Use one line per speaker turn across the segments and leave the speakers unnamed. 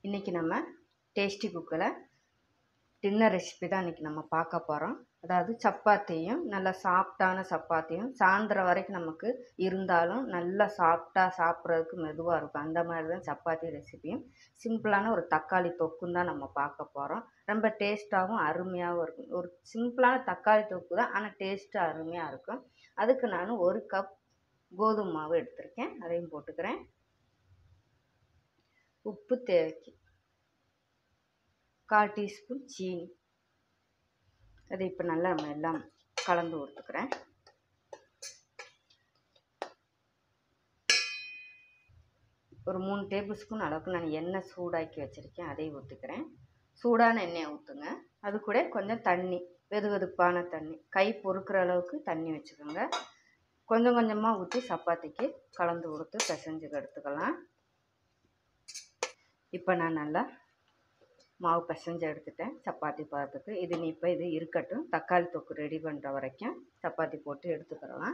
இன்றைக்கி நம்ம tasty குக்கில் dinner recipe தான் இன்றைக்கி நம்ம பார்க்க போகிறோம் அதாவது சப்பாத்தியும் நல்லா சாஃப்டான சப்பாத்தியும் சாயந்தரம் வரைக்கும் நமக்கு இருந்தாலும் நல்லா சாஃப்டாக சாப்பிட்றதுக்கு மெதுவாக இருக்கும் அந்த மாதிரி தான் சப்பாத்தி ரெசிபியும் சிம்பிளான ஒரு தக்காளி தொக்கும் தான் நம்ம பார்க்க போகிறோம் ரொம்ப டேஸ்ட்டாகவும் அருமையாகவும் இருக்கும் ஒரு சிம்பிளான தக்காளி தொக்கு தான் ஆனால் டேஸ்ட்டு அருமையாக இருக்கும் அதுக்கு நான் ஒரு கப் கோதுமை மாவு எடுத்திருக்கேன் அதையும் போட்டுக்கிறேன் உப்பு தேவைக்கு கால் டீஸ்பூன் சீனி அதை இப்போ நல்லா நம்ம எல்லாம் கலந்து கொடுத்துக்கிறேன் ஒரு மூணு டேபிள் ஸ்பூன் அளவுக்கு நான் எண்ணெய் சூடாக்கி வச்சுருக்கேன் அதையும் ஊற்றிக்கிறேன் சூடான எண்ணெயை ஊற்றுங்க அது கூட கொஞ்சம் தண்ணி வெது வெதுப்பான தண்ணி கை பொறுக்கிற அளவுக்கு தண்ணி வச்சுக்கோங்க கொஞ்சம் கொஞ்சமாக ஊற்றி சப்பாத்திக்கு கலந்து கொடுத்து பிசைஞ்சு எடுத்துக்கலாம் இப்போ நான் நல்லா மாவு பிசைஞ்சு எடுத்துட்டேன் சப்பாத்தி பதத்துக்கு இது நீ இப்போ இது இருக்கட்டும் தக்காளி தொக்கு ரெடி பண்ணுற வரைக்கும் சப்பாத்தி போட்டு எடுத்துக்கிறலாம்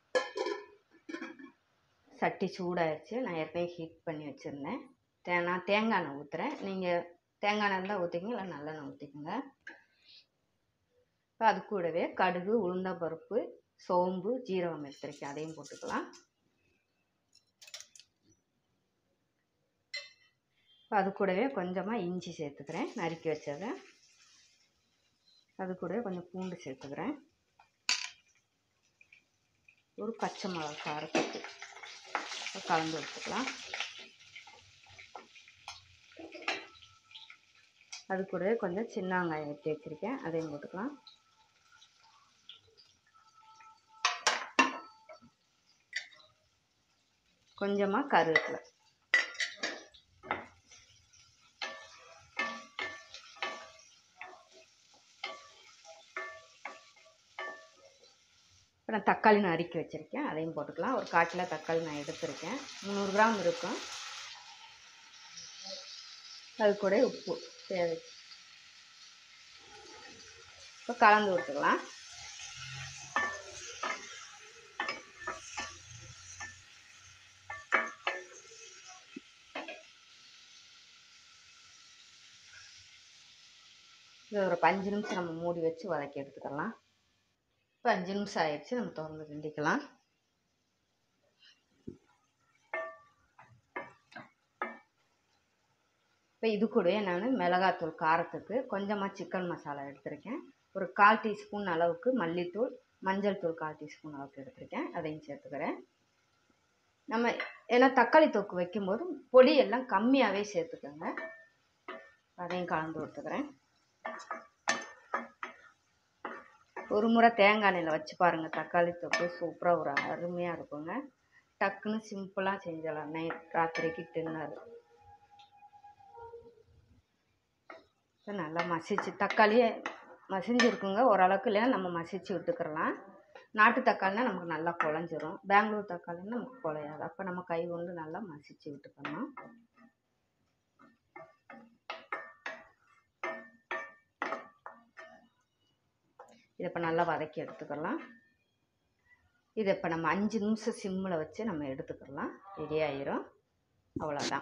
சட்டி சூடாயிடுச்சு நான் ஏற்கனவே ஹீட் பண்ணி வச்சுருந்தேன் தே நான் தேங்காய் எண்ணெய் ஊற்றுறேன் நீங்கள் தேங்காய் எண்ணெய் இருந்தால் ஊற்றிக்கிங்க இல்லை நல்லெண்ணெய் ஊற்றிக்கோங்க இப்போ அது கூடவே கடுகு உளுந்தம்பருப்பு சோம்பு ஜீரகம் எடுத்துருக்கேன் அதையும் போட்டுக்கலாம் அது கூடவே கொஞ்சமாக இஞ்சி சேர்த்துக்கிறேன் நறுக்கி வச்சதை அது கூடவே கொஞ்சம் பூண்டு சேர்த்துக்கிறேன் ஒரு பச்சை மிளகா காரத்துக்கு கலந்து எடுத்துக்கலாம் அது கூடவே கொஞ்சம் சின்ன வெங்காயம் எடுத்து வச்சுருக்கேன் அதையும் போட்டுக்கலாம் கொஞ்சமாக கருவேப்பிலை இப்போ நான் தக்காளி நறுக்கி வச்சுருக்கேன் அதையும் போட்டுக்கலாம் ஒரு காட்டில் தக்காளி நான் எடுத்திருக்கேன் முந்நூறு கிராம் இருக்கும் அது கூட உப்பு தேவை இப்போ கலந்து விட்டுக்கலாம் இது ஒரு அஞ்சு நிமிஷம் நம்ம மூடி வச்சு வதக்கி எடுத்துக்கலாம் இப்போ அஞ்சு நிமிஷம் ஆயிடுச்சு நம்ம திறந்து கிண்டிக்கலாம் இப்போ இது கூடவே நான் மிளகாத்தூள் காரத்துக்கு கொஞ்சமாக சிக்கன் மசாலா எடுத்திருக்கேன் ஒரு கால் டீஸ்பூன் அளவுக்கு மல்லித்தூள் மஞ்சள் தூள் கால் டீஸ்பூன் அளவுக்கு எடுத்திருக்கேன் அதையும் சேர்த்துக்கிறேன் நம்ம ஏன்னா தக்காளி தொக்கு வைக்கும்போது பொடி எல்லாம் கம்மியாகவே சேர்த்துக்கோங்க அதையும் கலந்து கொடுத்துக்கிறேன் ஒரு முறை தேங்காய் எண்ணெயில் வச்சு பாருங்கள் தக்காளி தொக்கு சூப்பராக ஒரு அருமையாக இருக்குங்க டக்குன்னு சிம்பிளாக செஞ்சிடலாம் நைட் ராத்திரிக்கு டின்னர் நல்லா மசிச்சு தக்காளியே மசிஞ்சிருக்குங்க ஓரளவுக்கு இல்லைன்னா நம்ம மசிச்சு விட்டுக்கிறலாம் நாட்டு தக்காளினா நமக்கு நல்லா குழஞ்சிரும் பெங்களூர் தக்காளின்னா நமக்கு குழையாது அப்போ நம்ம கை கொண்டு நல்லா மசிச்சு விட்டுக்கணும் இதை இப்போ நல்லா வதக்கி எடுத்துக்கலாம் இதை இப்போ நம்ம அஞ்சு நிமிஷம் சிம்மில் வச்சு நம்ம எடுத்துக்கலாம் ரெடி ஆயிரும் அவ்வளோதான்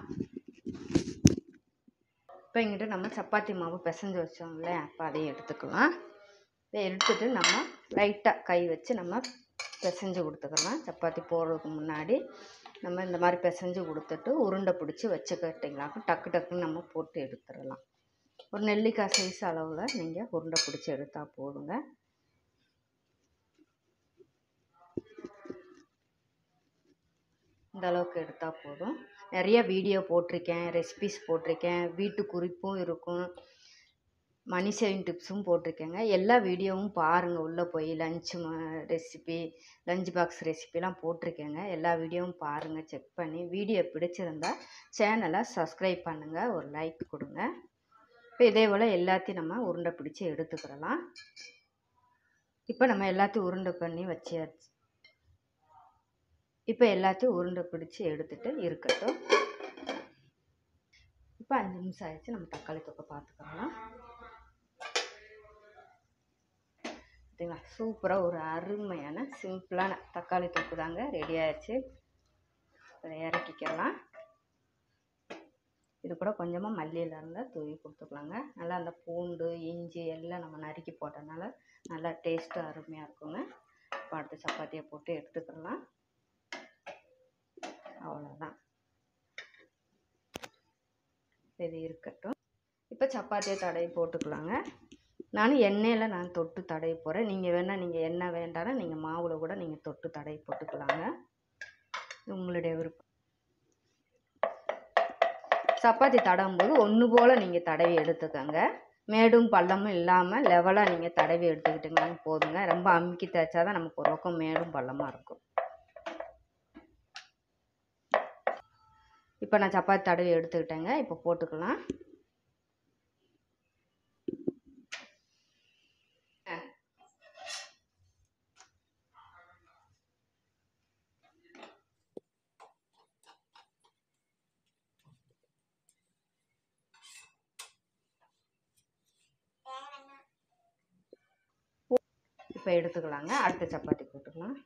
இப்போ இங்கிட்ட நம்ம சப்பாத்தி மாவு பிசைஞ்சு வச்சோம்ல அப்போ அதையும் எடுத்துக்கலாம் இதை எடுத்துட்டு நம்ம லைட்டாக கை வச்சு நம்ம பிசைஞ்சு கொடுத்துக்கலாம் சப்பாத்தி போடுறதுக்கு முன்னாடி நம்ம இந்த மாதிரி பிசைஞ்சு கொடுத்துட்டு உருண்டை பிடிச்சி வச்சுக்கிட்டிங்களாக்கும் டக்கு டக்குன்னு நம்ம போட்டு எடுத்துடலாம் ஒரு நெல்லிக்காய் சைஸ் அளவில் நீங்கள் உருண்டை பிடிச்சி எடுத்தால் போதுங்க இந்த அளவுக்கு எடுத்தால் போதும் நிறைய வீடியோ போட்டிருக்கேன் ரெசிபிஸ் போட்டிருக்கேன் வீட்டு குறிப்பும் இருக்கும் மணி சேவிங் டிப்ஸும் போட்டிருக்கேங்க எல்லா வீடியோவும் பாருங்கள் உள்ளே போய் லஞ்சு ரெசிபி லஞ்ச் பாக்ஸ் ரெசிபிலாம் போட்டிருக்கேங்க எல்லா வீடியோவும் பாருங்கள் செக் பண்ணி வீடியோ பிடிச்சிருந்தா சேனலை சப்ஸ்கிரைப் பண்ணுங்கள் ஒரு லைக் கொடுங்க இப்போ இதே போல் எல்லாத்தையும் நம்ம உருண்டை பிடிச்சி எடுத்துக்கிறலாம் இப்போ நம்ம எல்லாத்தையும் உருண்டை பண்ணி வச்சியாச்சு இப்போ எல்லாத்தையும் உருண்டை பிடிச்சி எடுத்துகிட்டு இருக்கட்டும் இப்போ அஞ்சு நிமிஷம் ஆயிடுச்சு நம்ம தக்காளி தொக்கை பார்த்துக்கலாம் பார்த்தீங்களா சூப்பராக ஒரு அருமையான சிம்பிளான தக்காளி தொக்கு தாங்க ரெடி ஆயிடுச்சு இதை இறக்கிக்கலாம் இது கூட கொஞ்சமாக மல்லியில் இருந்தால் தூவி கொடுத்துக்கலாங்க நல்லா அந்த பூண்டு இஞ்சி எல்லாம் நம்ம நறுக்கி போட்டனால நல்லா டேஸ்ட்டு அருமையாக இருக்குங்க இப்போ அடுத்து சப்பாத்தியை போட்டு எடுத்துக்கலாம் அவ்வளோதான் இது இருக்கட்டும் இப்போ சப்பாத்தியை தடவி போட்டுக்கலாங்க நான் எண்ணெயில் நான் தொட்டு தடவி போகிறேன் நீங்கள் வேணால் நீங்கள் எண்ணெய் வேண்டாம் நீங்கள் மாவில் கூட நீங்கள் தொட்டு தடவி போட்டுக்கலாங்க உங்களுடைய விருப்பம் சப்பாத்தி தடவும் போது ஒன்று போல் நீங்கள் தடவி எடுத்துக்கோங்க மேடும் பள்ளமும் இல்லாமல் லெவலாக நீங்கள் தடவி எடுத்துக்கிட்டிங்களாங்க போதுங்க ரொம்ப அமுக்கி தேய்ச்சா தான் நமக்கு ஒரு பக்கம் மேடும் பள்ளமாக இருக்கும் இப்போ நான் சப்பாத்தி தடவி எடுத்துக்கிட்டேங்க இப்போ போட்டுக்கலாம் இப்போ எடுத்துக்கலாங்க அடுத்த சப்பாத்தி போட்டுக்கலாம்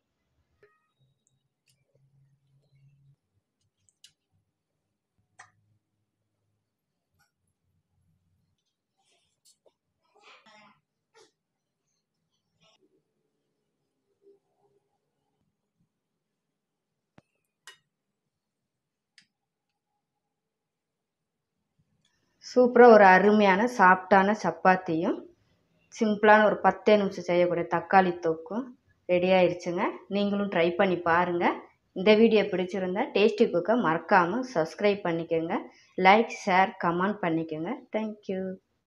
சூப்பராக ஒரு அருமையான சாஃப்டான சப்பாத்தியும் சிம்பிளான ஒரு பத்தே நிமிஷம் செய்யக்கூடிய தக்காளி தொக்கும் ரெடி ஆயிடுச்சுங்க நீங்களும் ட்ரை பண்ணி பாருங்கள் இந்த வீடியோ பிடிச்சிருந்தா டேஸ்டி குக்கை மறக்காமல் சப்ஸ்கிரைப் பண்ணிக்கோங்க லைக் ஷேர் கமெண்ட் பண்ணிக்கோங்க தேங்க்யூ